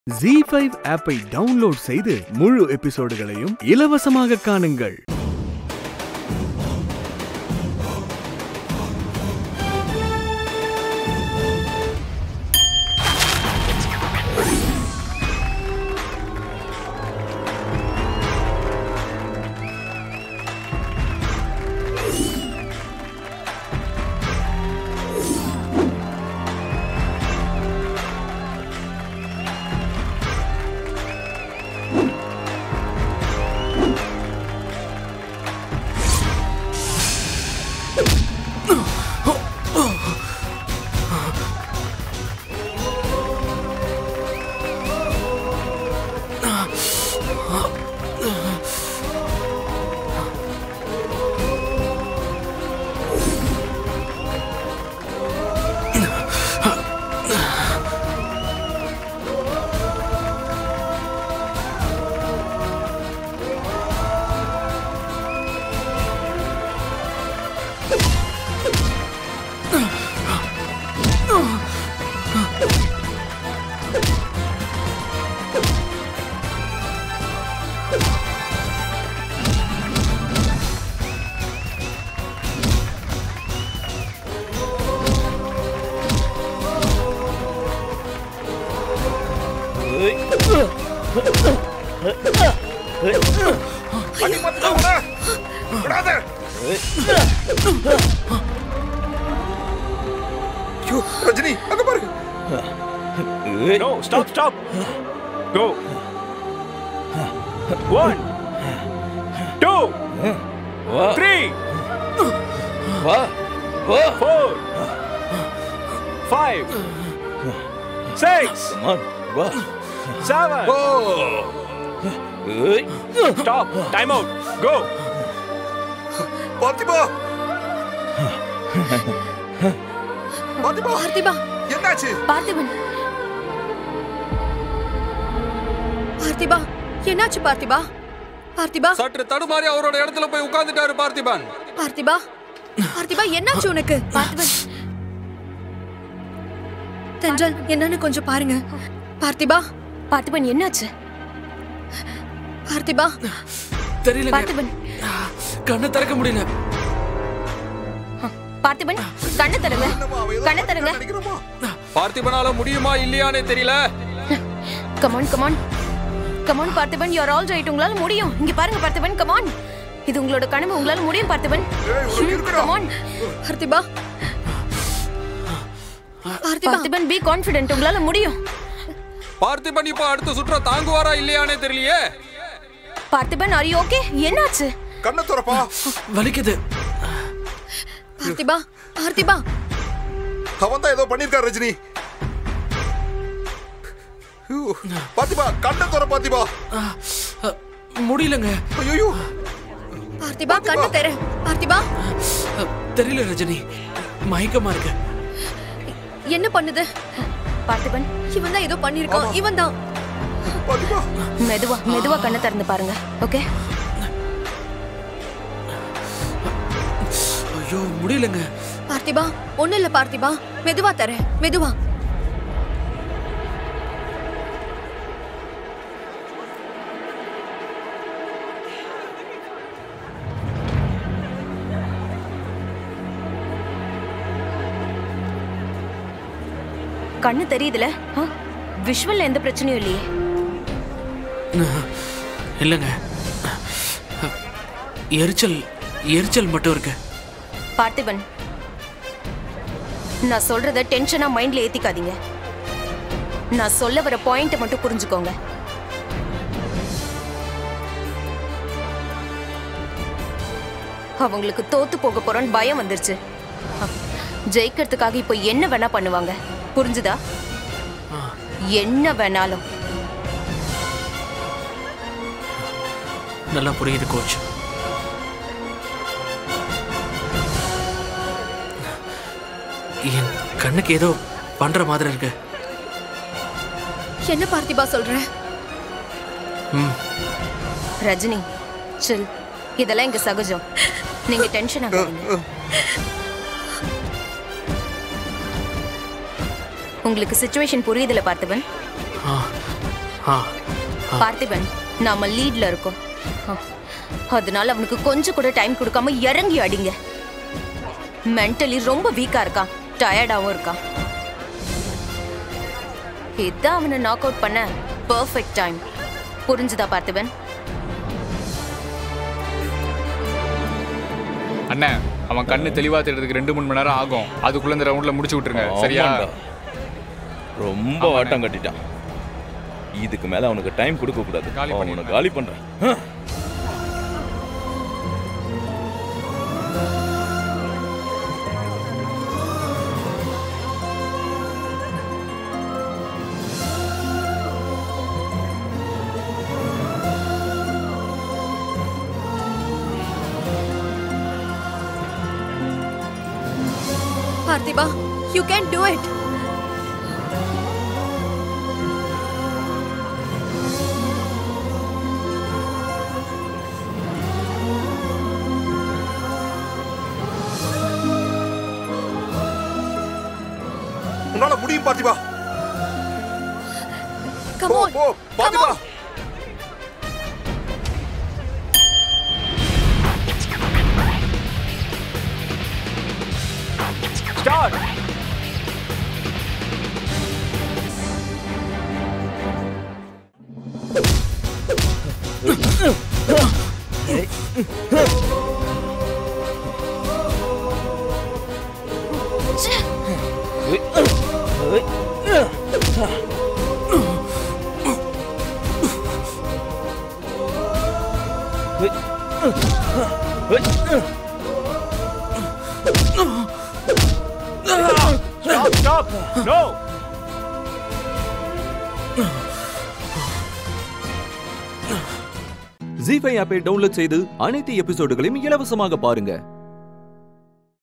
G five ஆப்பை download செய்து முழு எபிசோடுகளையும் இலவசமாக காணுங்கள் அடி பார்த்துட்டு விட. விடாத. ஐயோ, ரஜினி அங்க பாரு No, stop, stop. Go. One, two, three, four, five, six, seven. Stop. Time out. Go. பார்த்திபா பார்த்திபா பார்த்திபா என்னாச்சு பார்த்திபன் பார்த்திபா என்னாச்சு பார்த்திபா பார்த்திபா சற்று தடுமாறி அவரோட இடத்துல போய் உட்கார்ந்துட்டாரு பார்த்திபன் பார்த்திபா பார்த்திபா என்னாச்சு உனக்கு பார்த்திபன் தென்றல் என்னன்னு கொஞ்சம் பாருங்க பார்த்திபா பார்த்திபன் என்னாச்சு பார்த்திபா தெரியல பார்த்திபன் கண்ணை திறக்க முடியல பார்த்திபன் கண்ணை தருங்க என்னம்மா, அவ ஏதோ கண்ணை தருங்க நினைக்கிறோமா? பார்த்திபனால முடியுமா இல்லையானே தெரியல come on come on come on Parthiban you are all right உங்களால முடியும் இங்க பாருங்க பார்த்திபன் கமான் இது உங்களோட கனவு உங்களால முடியும் பார்த்திபன் ஏய், உனக்கு இருக்குடா. கமான் பார்த்திபா பார்த்திபா பார்த்திபன் பி கான்ஃபிடென்ட் உங்களால முடியும் பார்த்திபன் இப்ப அடுத்த சுற்ற தாங்குவாரா இல்லையானே தெரியலையே பார்த்திபன் ஆர் யூ ஓகே என்னாச்சு கண்ணை திறப்பா வலிக்குது பார்த்திபா பார்த்திபா அவன் தான் ஏதோ பண்ணிருக்கான் ரஜினி ஐயோ, பார்த்திபா கண்ணை திற பார்த்திபா அ, முடியலங்க ஐயோ பார்த்திபா கண்ணு தெர பார்த்திபா அ, தெரியல ரஜினி மயக்கமா இருக்கு என்ன பண்ணுது பார்த்திபன் இவன் தான் ஏதோ பண்ணிருக்கான் இவன் தான் பார்த்திபா மெதுவா மெதுவா கண்ணை திறந்து பாருங்க ஓகே ஐயோ முடியலங்க பார்த்திபா ஒண்ணு இல்ல பார்த்திபா மெதுவா தர மெதுவா கண்ணு தெரியுதுல விஷுவல்ல எந்த பிரச்சனையும் இல்லையே இல்லைங்க எரிச்சல் எரிச்சல் மட்டும் இருக்கு பார்த்திபன் நான் சொல்றத டென்ஷனா மைண்ட்ல ஏத்திக்காதீங்க நான் சொல்ல வர பாயிண்ட் மட்டும் புரிஞ்சுக்கோங்க அவங்களுக்கு தோத்து போக போறோன்னு பயம் வந்துருச்சு அ, ஜெயிக்கிறதுக்காக இப்போ என்ன வேணா பண்ணுவாங்க புரிஞ்சுதா என்ன வேணாலும் நல்லா புரியுது கோச் என் கண்ணுக்கு ஏதோ பண்ற மாதிரி இருக்கு என்ன பார்த்திபா சொல்ற ம் ரஜினி சில் இதெல்லாம் இங்க சகஜம் நீங்க டென்ஷன் ஆகாதீங்க உங்களுக்கு சுச்சுவேஷன் புரியுதுல பார்த்தவன் ஆ ஆ பார்த்திபன் நாம லீட்ல இருக்கோம் ஆ, அதனால அவனுக்கு கொஞ்சம் கூட டைம் கொடுக்காம இறங்கி அடிங்க மென்டலி ரொம்ப வீக்கா இருக்கான் டயர்டாவும் இருக்கான் இதான் அவனை நாக் அவுட் பண்ண பெர்ஃபெக்ட் டைம் புரிஞ்சுதா பார்த்திபன் அண்ணே அவன் கண்ணு தெளிவா தெரியறதுக்கு ரெண்டு மூணு மணி நேரம் ஆகும் அதுக்குள்ள இந்த ரவுண்ட்ல முடிச்சு விட்டுருங்க சரியா ஆமாண்டா. ரொம்ப ஆட்டம் கட்டிட்டான் இதுக்கு மேல அவனுக்கு டைம் கொடுக்க கூடாது காலி அவனை பண்ணிடுங்க. காலி பண்றேன் பார்த்திபா யூ கேன் டூ இட் உன்னால முடியும் பார்த்திபா கம் போ ஆன் போ பார்த்திபா Start. Stop, stop. No. Zee five ஆப்பை டவுன்லோட் செய்து அனைத்து எபிசோடுகளையும் இலவசமாக பாருங்க